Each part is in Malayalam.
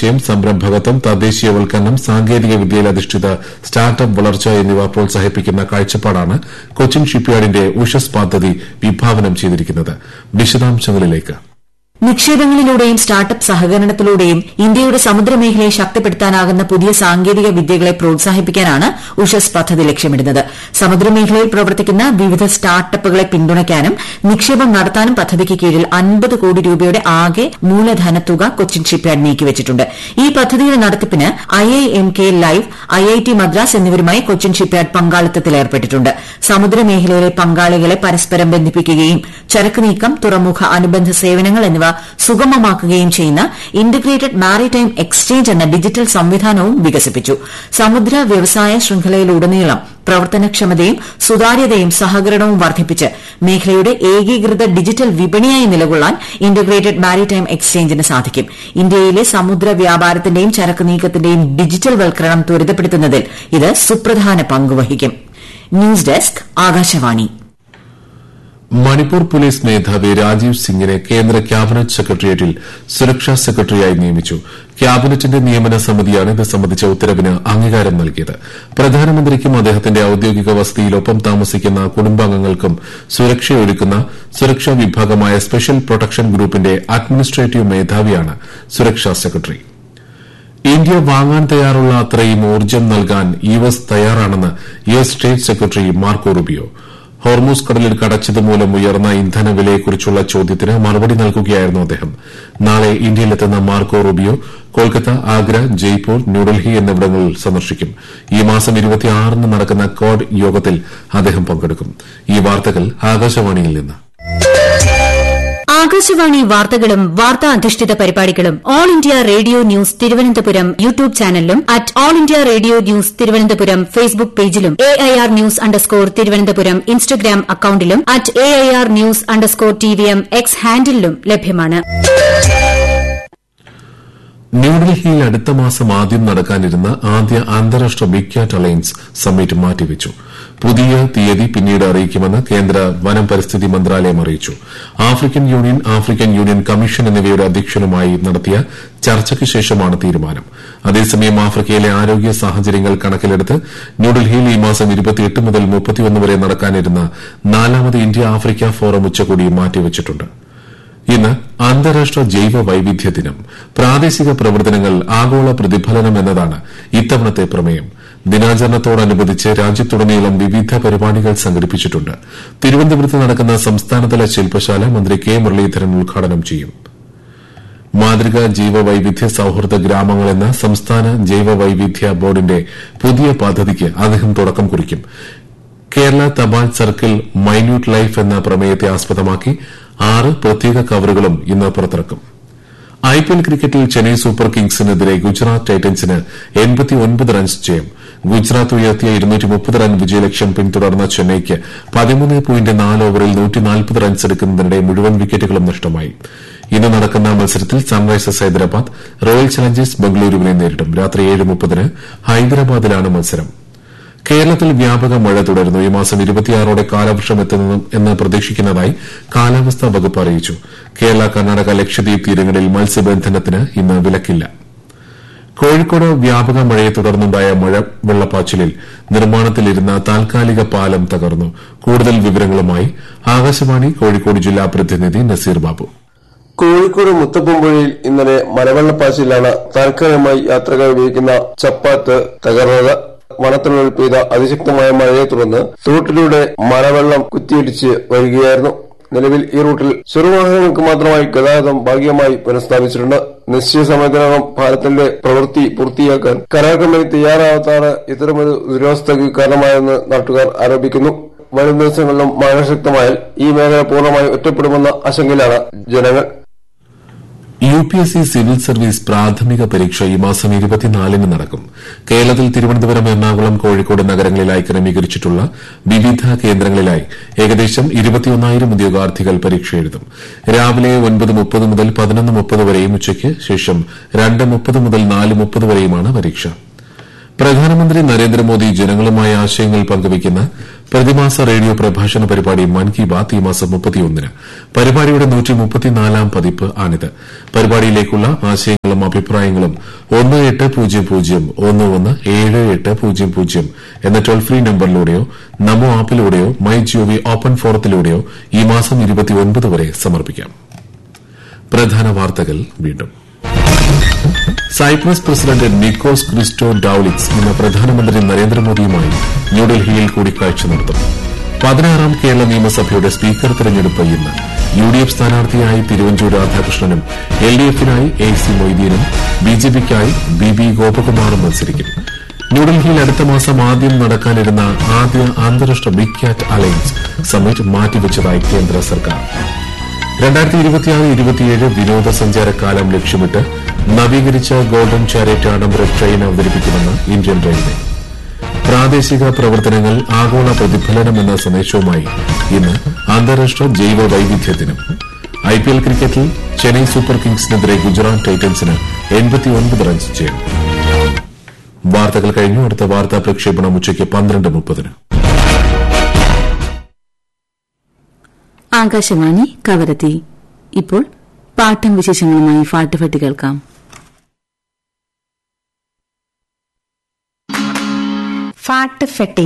യും സംരംഭകത്വം തദ്ദേശീയവൽക്കരണം സാങ്കേതിക വിദ്യയിലധിഷ്ഠിത സ്റ്റാർട്ടപ്പ് വളർച്ച എന്നിവ പ്രോത്സാഹിപ്പിക്കുന്ന കാഴ്ചപ്പാടാണ് കൊച്ചിൻ ഷിപ്പ്യാർഡിന്റെ ഉഷസ് പദ്ധതി വിഭാവനം ചെയ്തിരിക്കുന്നത് വിശദാംശങ്ങളിലേക്ക് നിക്ഷേപങ്ങളിലൂടെയും സ്റ്റാർട്ടപ്പ് സഹകരണത്തിലൂടെയും ഇന്ത്യയുടെ സമുദ്രമേഖലയെ ശക്തിപ്പെടുത്താനാകുന്ന പുതിയ സാങ്കേതിക വിദ്യകളെ പ്രോത്സാഹിപ്പിക്കാനാണ് ഉഷസ് പദ്ധതി ലക്ഷ്യമിടുന്നത് സമുദ്രമേഖലയിൽ പ്രവർത്തിക്കുന്ന വിവിധ സ്റ്റാർട്ടപ്പുകളെ പിന്തുണയ്ക്കാനും നിക്ഷേപം നടത്താനും പദ്ധതിക്ക് കീഴിൽ അൻപത് കോടി രൂപയുടെ ആകെ മൂലധന തുക കൊച്ചിൻ ഷിപ്പ്യാർഡ് നീക്കിവച്ചിട്ടുണ്ട് ഈ പദ്ധതിയുടെ നടത്തിപ്പിന് IIM K live IIT Madras എന്നിവരുമായി കൊച്ചിൻ ഷിപ്പ്യാർഡ് പങ്കാളിത്തത്തിൽ സമുദ്രമേഖലയിലെ പങ്കാളികളെ പരസ്പരം ബന്ധിപ്പിക്കുകയും ചരക്ക് നീക്കം തുറമുഖ അനുബന്ധ സേവനങ്ങൾ എന്നിവ സുഗമമാക്കുകയും ചെയ്യുന്ന ഇന്റഗ്രേറ്റഡ് മാരിടൈം എക്സ്ചേഞ്ച് എന്ന ഡിജിറ്റൽ സംവിധാനവും വികസിപ്പിച്ചു സമുദ്ര വ്യവസായ ശൃംഖലയിലുടനീളം പ്രവർത്തനക്ഷമതയും സുതാര്യതയും സഹകരണവും വർദ്ധിപ്പിച്ച് മേഖലയുടെ ഏകീകൃത ഡിജിറ്റൽ വിപണിയായി നിലകൊള്ളാൻ ഇന്റഗ്രേറ്റഡ് മാരിടൈം എക്സ്ചേഞ്ചിന് സാധിക്കും ഇന്ത്യയിലെ സമുദ്ര വ്യാപാരത്തിന്റെയും ചരക്ക് നീക്കത്തിന്റെയും ഡിജിറ്റൽ വൽക്കരണം ത്വരിതപ്പെടുത്തുന്നതിൽ ഇത് സുപ്രധാന പങ്കുവഹിക്കും news desk Akashvani Manipur police മേധാവി രാജീവ് സിംഗിനെ കേന്ദ്ര ക്യാബിനറ്റ് സെക്രട്ടേറിയറ്റിൽ സുരക്ഷാ സെക്രട്ടറിയായി നിയമിച്ചു ക്യാബിനറ്റിന്റെ നിയമന സമിതിയാണ് ഇത് സംബന്ധിച്ച ഉത്തരവിന് അംഗീകാരം നൽകിയത് പ്രധാനമന്ത്രിക്കും അദ്ദേഹത്തിന്റെ ഔദ്യോഗിക വസതിയിലൊപ്പം താമസിക്കുന്ന കുടുംബാംഗങ്ങൾക്കും സുരക്ഷയൊരുക്കുന്ന സുരക്ഷാ വിഭാഗമായ സ്പെഷ്യൽ പ്രൊട്ടക്ഷൻ ഗ്രൂപ്പിന്റെ അഡ്മിനിസ്ട്രേറ്റീവ് മേധാവിയാണ് സുരക്ഷാ സെക്രട്ടറി ഇന്ത്യ വാങ്ങാൻ തയ്യാറുള്ള അത്രയും ഊർജ്ജം നൽകാൻ യു എസ് തയ്യാറാണെന്ന് U S state secretary Marco Rubio Hormuz കടലിൽ കടച്ചത് മൂലം ഉയർന്ന ഇന്ധനവിലയെക്കുറിച്ചുള്ള ചോദ്യത്തിന് മറുപടി നൽകുകയായിരുന്നു അദ്ദേഹം നാളെ ഇന്ത്യയിലെത്തുന്ന മാർക്കോ റൂബിയോ കൊൽക്കത്ത ആഗ്ര ജയ്പൂർ ന്യൂഡൽഹി എന്നിവിടങ്ങളിൽ സന്ദർശിക്കും ഈ മാസം ന് നടക്കുന്ന കോഡ് യോഗത്തിൽ അദ്ദേഹം പങ്കെടുക്കും ഈ വാർത്തകൾ ആകാശവാണിയിൽ നിന്ന് ആകാശവാണി വാർത്തകളും വാർത്താ അധിഷ്ഠിത പരിപാടികളും all India radio news Thiruvananthapuram YouTube ചാനലിലും at all India radio news Thiruvananthapuram Facebook പേജിലും A I R news underscore Thiruvananthapuram Instagram അക്കൌണ്ടിലും at A I R news underscore T V M X ഹാൻഡിലും ലഭ്യമാണ് ന്യൂഡൽഹിയിൽ അടുത്ത മാസം ആദ്യം നടക്കാനിരുന്ന ആദ്യ അന്താരാഷ്ട്ര ബിഗ് ക്യാറ്റ് അലയൻസ് സമ്മിറ്റ് മാറ്റിവച്ചു പുതിയ തീയതി പിന്നീട് അറിയിക്കുമെന്ന് കേന്ദ്ര വനം പരിസ്ഥിതി മന്ത്രാലയം അറിയിച്ചു African union African union commission എന്നിവയുടെ അധ്യക്ഷനുമായി നടത്തിയ ചർച്ചയ്ക്ക് ശേഷമാണ് തീരുമാനം അതേസമയം ആഫ്രിക്കയിലെ ആരോഗ്യ സാഹചര്യങ്ങൾ കണക്കിലെടുത്ത് ന്യൂഡൽഹിയിൽ ഈ മാസം മുതൽ വരെ നടക്കാനിരുന്ന നാലാമത് ഇന്ത്യ ആഫ്രിക്ക ഫോറം ഉച്ചകോടി മാറ്റിവച്ചിട്ടുണ്ട് ഇന്ന് അന്താരാഷ്ട്ര ജൈവ വൈവിധ്യ ദിനം പ്രാദേശിക പ്രവർത്തനങ്ങൾ ആഗോള പ്രതിഫലനം എന്നതാണ് ഇത്തവണത്തെ പ്രമേയം ദിനാചരണത്തോടനുബന്ധിച്ച് രാജ്യത്തുടനീളം വിവിധ പരിപാടികൾ സംഘടിപ്പിച്ചിട്ടുണ്ട് തിരുവനന്തപുരത്ത് നടക്കുന്ന സംസ്ഥാനതല ശില്പശാല മന്ത്രി കെ മുരളീധരൻ ഉദ്ഘാടനം ചെയ്യും മാതൃകാ ജൈവ വൈവിധ്യ സൌഹൃദ ഗ്രാമങ്ങൾ എന്ന സംസ്ഥാന ജൈവ വൈവിധ്യ ബോർഡിന്റെ പുതിയ പദ്ധതിക്ക് അദ്ദേഹം തുടക്കം കുറിക്കും കേരള തപാൽ സർക്കിൾ മൈന്യൂട്ട് ലൈഫ് എന്ന പ്രമേയത്തെ ആസ്പദമാക്കി ആറ് പ്രത്യേക കവറുകളും ഇന്ന് പുറത്തിറക്കും ഐപിഎൽ ക്രിക്കറ്റിൽ ചെന്നൈ സൂപ്പർ കിങ്സിനെതിരെ ഗുജറാത്ത് ടൈറ്റൻസിന് റൺസ് ജയം ഗുജറാത്ത് ഉയർത്തിയ റൺ വിജയലക്ഷ്യം പിന്തുടർന്ന ചെന്നൈയ്ക്ക് പതിമൂന്ന് പോയിന്റ് നാല് ഓവറിൽ റൺസ് എടുക്കുന്നതിനിടെ മുഴുവൻ വിക്കറ്റുകളും നഷ്ടമായി ഇന്ന് നടക്കുന്ന മത്സരത്തിൽ സൺറൈസേഴ്സ് ഹൈദരാബാദ് റോയൽ ചലഞ്ചേഴ്സ് ബംഗളൂരുവിനെ നേരിടും രാത്രി ഏഴ് മുപ്പതിന് ഹൈദരാബാദിലാണ് മത്സരം കേരളത്തിൽ വ്യാപക മഴ തുടരുന്നു ഈ മാസം ഇരുപത്തിയാറോടെ കാലവർഷം എത്തുമെന്ന് പ്രതീക്ഷിക്കുന്നതായി കാലാവസ്ഥാ വകുപ്പ് അറിയിച്ചു കേരള കർണാടക ലക്ഷദ്വീപ് തീരങ്ങളിൽ മത്സ്യബന്ധനത്തിന് ഇന്ന് വിലക്കില്ല കോഴിക്കോട് വ്യാപക മഴയെ തുടർന്നുണ്ടായ മഴ വെള്ളപ്പാച്ചിലിൽ നിർമ്മാണത്തിലിരുന്ന താൽക്കാലിക പാലം തകർന്നു കൂടുതൽ വിവരങ്ങളുമായി ആകാശവാണി കോഴിക്കോട് ജില്ലാ പ്രതിനിധി നസീർ ബാബു കോഴിക്കോട് മുത്തപ്പുംപുഴയിൽ ഇന്നലെ മലവെള്ളപ്പാച്ചിലാണ് താൽക്കാലികമായി യാത്രക്കാർ ഉപയോഗിക്കുന്ന ചപ്പാത്ത് തകർന്നത് വനത്തിനുള്ളിൽ പെയ്ത അതിശക്തമായ മഴയെ തുടർന്ന് റൂട്ടിലൂടെ മലവെള്ളം കുത്തിയിടിച്ച് വരികയായിരുന്നു നിലവിൽ ഈ റൂട്ടിൽ ചെറുവാഹനങ്ങൾക്ക് മാത്രമായി ഗതാഗതം ഭാഗികമായി പുനഃസ്ഥാപിച്ചിട്ടുണ്ട് നിശ്ചയ സമയത്തിനകം പാലത്തിന്റെ പ്രവൃത്തി പൂർത്തിയാക്കാൻ കരാർ കമ്പനി തയ്യാറാവാത്താണ് ഇത്തരമൊരു ദുരവസ്ഥയ്ക്ക് കാരണമായെന്ന് നാട്ടുകാർ ആരോപിക്കുന്നു വരും ദിവസങ്ങളിലും മഴ ശക്തമായാൽ ഈ മേഖല പൂർണ്ണമായി ഒറ്റപ്പെടുമെന്ന ആശങ്കയിലാണ് ജനങ്ങൾ U P S C civil service പ്രാഥമിക പരീക്ഷ ഈ മാസം ഇരുപത്തിനാലിന് നടക്കും കേരളത്തിൽ തിരുവനന്തപുരം എറണാകുളം കോഴിക്കോട് നഗരങ്ങളിലായി ക്രമീകരിച്ചിട്ടുള്ള വിവിധ കേന്ദ്രങ്ങളിലായി ഏകദേശം ഇരുപത്തിയൊന്നായിരം ഉദ്യോഗാർത്ഥികൾ പരീക്ഷ എഴുതും രാവിലെ ഒൻപത് മുപ്പത് മുതൽ പതിനൊന്ന് മുപ്പത് വരെയും ഉച്ചയ്ക്ക് ശേഷം രണ്ട് മുപ്പത് മുതൽ നാല് മുപ്പത് വരെയുമാണ് പരീക്ഷ പ്രധാനമന്ത്രി നരേന്ദ്രമോദി ജനങ്ങളുമായി ആശയങ്ങൾ പങ്കുവയ്ക്കുന്ന പ്രതിമാസ റേഡിയോ പ്രഭാഷണ പരിപാടി മൻ കി ബാത്ത് ഈ മാസം മുപ്പത്തിയൊന്നിന് പരിപാടിയുടെ നൂറ്റിമുപ്പത്തിനാലാം പതിപ്പ് ആണിത് പരിപാടിയിലേക്കുള്ള ആശയങ്ങളും അഭിപ്രായങ്ങളും ഒന്ന് എട്ട് പൂജ്യം പൂജ്യം ഒന്ന് ഒന്ന് ഏഴ് എട്ട് പൂജ്യം പൂജ്യം എന്ന ടോൾ ഫ്രീ നമ്പറിലൂടെയോ നമോ ആപ്പിലൂടെയോ മൈ ജിഒവി ഓപ്പൺ ഫോറത്തിലൂടെയോ ഈ മാസം ഇരുപത്തിയൊൻപത് വരെ സമർപ്പിക്കാം പ്രധാന വാർത്തകൾ വീണ്ടും Cyprus president Nicos Christodoulides ഇന്ന് പ്രധാനമന്ത്രി നരേന്ദ്രമോദിയുമായി ന്യൂഡൽഹിയിൽ കൂടിക്കാഴ്ച നടത്തും പതിനാറാം കേരള നിയമസഭയുടെ സ്പീക്കർ തെരഞ്ഞെടുപ്പ് ഇന്ന് യു ഡി എഫ് സ്ഥാനാർത്ഥിയായി തിരുവഞ്ചൂർ രാധാകൃഷ്ണനും എൽ ഡി എഫിനായി എ സി മൊയ്തീനും ബി ജെ പിക്കായി ബി ബി ഗോപകുമാറും മത്സരിക്കും ന്യൂഡൽഹിയിൽ അടുത്ത മാസം ആദ്യം നടക്കാനിരുന്ന ആദ്യ അന്താരാഷ്ട്ര ബിഗ് ക്യാറ്റ് അലയൻസ് സമ്മിറ്റ് മാറ്റിവച്ചതായി കേന്ദ്ര സർക്കാർ രണ്ടായിരത്തി ഇരുപത്തിയാറ് ഇരുപത്തിയേഴ് വിനോദസഞ്ചാര കാലം ലക്ഷ്യമിട്ട് നവീകരിച്ച ഗോൾഡൻ ചാരിറ്റ് ആഡംബര ട്രെയിൻ അവതരിപ്പിക്കുമെന്ന് ഇന്ത്യൻ റെയിൽവേ പ്രാദേശിക പ്രവർത്തനങ്ങൾ ആഗോള പ്രതിഫലനം എന്ന സന്ദേശവുമായി ഇന്ന് അന്താരാഷ്ട്ര ജൈവ വൈവിധ്യ ദിനം ഐപിഎൽ ക്രിക്കറ്റിൽ ചെന്നൈ സൂപ്പർ കിങ്സിനെതിരെ ഗുജറാത്ത് ടൈറ്റൻസിന് എൺപത്തിയൊൻപത് റൺസ് ജയം വാർത്തകൾ കഴിഞ്ഞു അടുത്ത വാർത്താ പ്രക്ഷേപണം ഉച്ചയ്ക്ക് പന്ത്രണ്ട് മുപ്പതിന് ആകാശവാണി കവരത്തി ഇപ്പോൾ പാട്ടും വിശേഷങ്ങളുമായി ഫാട്ടുഫട്ടി കേൾക്കാം ഫാട്ട് ഫെട്ടി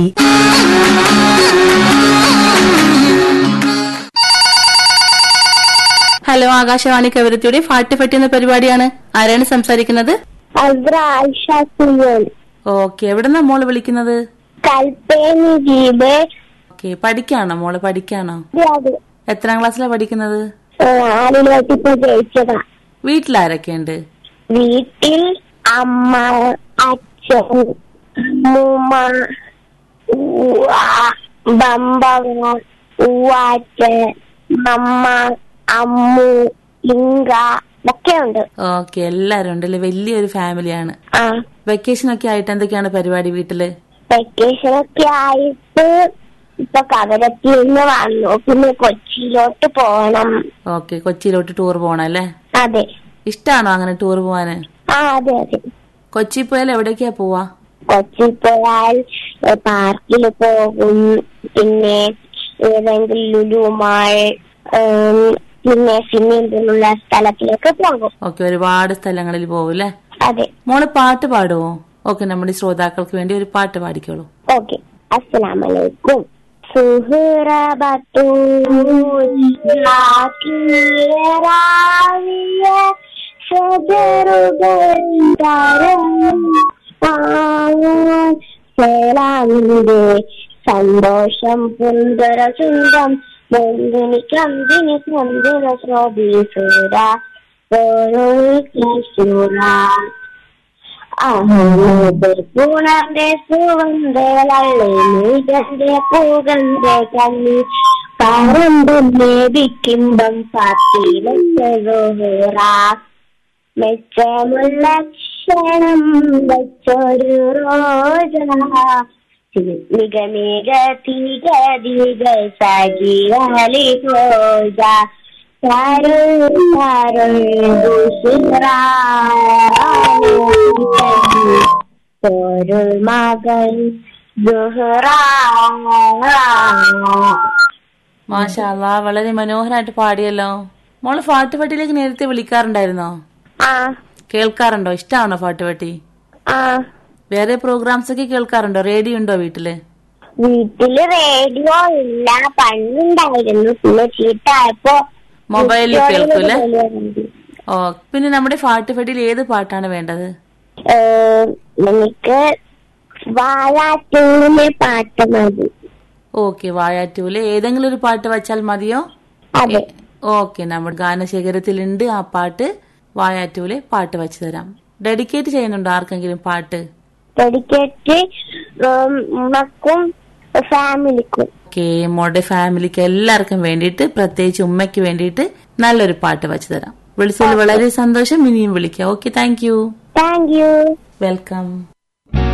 ഹലോ ആകാശവാണി കവരത്തിയുടെ ഫാട്ട് ഫെട്ടി എന്ന പരിപാടിയാണ് ആരാണ് സംസാരിക്കുന്നത് അസ്ര ആയിഷ സുയൽ ഓക്കെ എവിടെന്നാ മോള് വിളിക്കുന്നത് കൽപ്പേനി ദ്വീപ് ഓക്കെ പഠിക്കാണോ മോള് പഠിക്കാണോ അത് എത്രാം ക്ലാസ്സിലാ പഠിക്കുന്നത് ആറിലോട്ട് ഇപ്പൊ ജയിച്ചതാ വീട്ടിലാരൊക്കെയുണ്ട് വീട്ടിൽ അമ്മ അച്ഛൻ മൂമ്മ ഉവ്വ, ബമ്പവ ഉവാറ്റ് മമ്മ അമ്മു ഇങ്ക ഒക്കെ ഉണ്ട് ഓക്കെ എല്ലാരും ഉണ്ടല്ലേ വലിയൊരു ഫാമിലിയാണ് ആ വെക്കേഷൻ ഒക്കെ ആയിട്ട് എന്തൊക്കെയാണ് പരിപാടി വീട്ടില് വെക്കേഷൻ ഒക്കെ ആയിട്ട് ഇപ്പൊ കവരത്തിൽ നിന്ന് വന്നു പിന്നെ കൊച്ചിയിലോട്ട് പോണം ഓക്കെ കൊച്ചിയിലോട്ട് ടൂർ പോണല്ലേ അതെ ഇഷ്ടാണോ അങ്ങനെ ടൂർ പോവാന് ആ അതെ അതെ കൊച്ചി പോയാൽ എവിടേക്കാ പോവാ കൊച്ചിയിൽ പോയാൽ പാർക്കിൽ പോകും പിന്നെ ഏതെങ്കിലും ലുലു മാൾ ഉം, പിന്നെ സ്വിമ്മിംഗ് പൂളുള്ള സ്ഥലത്തിലേക്ക് പോകും ഓക്കെ ഒരുപാട് സ്ഥലങ്ങളിൽ പോകൂല്ലേ അതെ മോള് പാട്ട് പാടുവോ ഓക്കെ നമ്മുടെ ശ്രോതാക്കൾക്ക് വേണ്ടി ഒരു പാട്ട് പാടിക്കോളൂ ഓക്കെ അസ്സലാമലൈക്കും സുഹൃബത്തു റാവിയ സേലാമിന്റെ സന്തോഷം പുന്തര ചുണ്ടം മുന്തിനി കന്തിനി ചന്ദ്ര ശ്രോതീസുര ഓരോ പൂണന്റെ സുവന്തളള്ളി നീകന്റെ പൂകന്റെ കണ്ണി പറമ്പും നേദിക്കുമ്പം പാത്തിയിലെത്തുക മെച്ചമുള്ള ക്ഷണം വെച്ചൊരു റോജ മിക മിക തിക ദിക സജിയാലി ഹോജ സാരുൾ സാരുൾ പൊരുൾ മകൻ ദുഹ്റാ മാഷാല്ലാ വളരെ മനോഹരമായിട്ട് പാടിയല്ലോ മോള് പാട്ടുപട്ടിയിലേക്ക് നേരത്തെ വിളിക്കാറുണ്ടായിരുന്നോ ആ കേൾക്കാറുണ്ടോ ഇഷ്ടമാണോ പാട്ടുപട്ടി ആ വേറെ പ്രോഗ്രാംസ് ഒക്കെ കേൾക്കാറുണ്ടോ റേഡിയോ ഉണ്ടോ വീട്ടില് വീട്ടില് റേഡിയോ ഇല്ല പണ്ടുണ്ടായിരുന്നു പിന്നെ ചീട്ടായപ്പോ മൊബൈലിൽ കേൾക്കൂലേ കേൾക്കൂലേ ഓ പിന്നെ നമ്മുടെ പാട്ടുപട്ടിയിൽ ഏത് പാട്ടാണ് വേണ്ടത് എനിക്ക് വാഴാറ്റൂരിലെ പാട്ട് മതി ഓക്കെ വായാറ്റൂല് ഏതെങ്കിലും ഒരു പാട്ട് വച്ചാൽ മതിയോ അതെ ഓക്കെ നമ്മുടെ ഗാനശേഖരത്തിലുണ്ട് ആ പാട്ട് വായാറ്റൂലെ പാട്ട് വെച്ച് തരാം ഡെഡിക്കേറ്റ് ചെയ്യുന്നുണ്ടോ ആർക്കെങ്കിലും പാട്ട് ഡെഡിക്കേറ്റ് ഉമ്മക്കും ഫാമിലിക്കും ഓക്കെ മോളുടെ ഫാമിലിക്ക് എല്ലാവർക്കും വേണ്ടിയിട്ട് പ്രത്യേകിച്ച് ഉമ്മയ്ക്ക് വേണ്ടിയിട്ട് നല്ലൊരു പാട്ട് വെച്ച് തരാം വിളിച്ചതിൽ വളരെ സന്തോഷം ഇനിയും വിളിക്കാം okay thank you thank you welcome